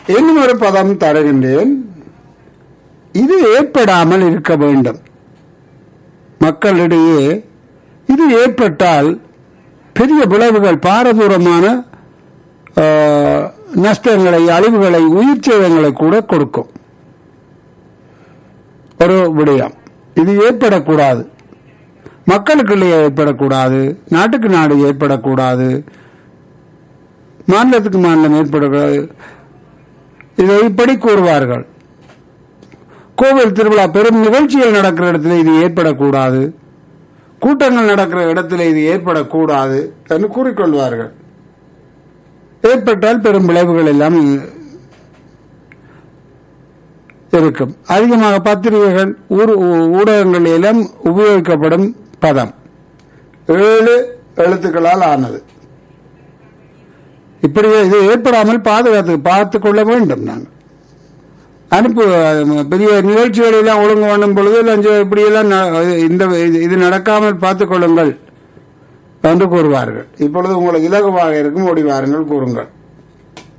இன்னும் ஒரு பதம் தருகின்றேன் இது ஏற்படாமல் இருக்க வேண்டும் மக்களிடையே இது ஏற்பட்டால் பெரிய விளைவுகள் பாரதூரமான ஆ, நஷ்டங்களை அழிவுகளை உயிர் சேதங்களை கூட கொடுக்கும் ஒரு விடயம் இது ஏற்படக்கூடாது மக்களுக்குள்ளே ஏற்படக்கூடாது நாட்டுக்கு நாடு ஏற்படக்கூடாது மாநிலத்துக்கு மாநிலம் ஏற்படக்கூடாது இதை இப்படி கூறுவார்கள் கோவில் திருவிழா பெரும் நிகழ்ச்சிகள் நடக்கிற இடத்துல இது ஏற்படக்கூடாது கூட்டங்கள் நடக்கிற இடத்துல இது ஏற்படக்கூடாது என்று கூறிக்கொள்வார்கள் ஏற்பட்டால் பெரும் விளைவுகள் எல்லாம் இருக்கும் அதிகமாக பத்திரிகைகள் ஊர்- ஊடகங்கள் எல்லாம் உபயோகிக்கப்படும் பதம் ஏழு எழுத்துக்களால் ஆனது இப்படி இது ஏற்படாமல் பாதுகாத்து பார்த்துக் கொள்ள வேண்டும் நாங்கள் அனுப்பு அஹ், பெரிய நிகழ்ச்சிகள் எல்லாம் ஒழுங்கு பண்ணும் பொழுது லஞ்சம் இப்படியெல்லாம் ந- இந்த இது- இது நடக்காமல் பார்த்துக் கொள்ளுங்கள் என்று கூறுவார்கள் இப்பொழுது உங்களுக்கு இலகுவாக இருக்கும் ஓடி வாருங்கள் கூறுங்கள்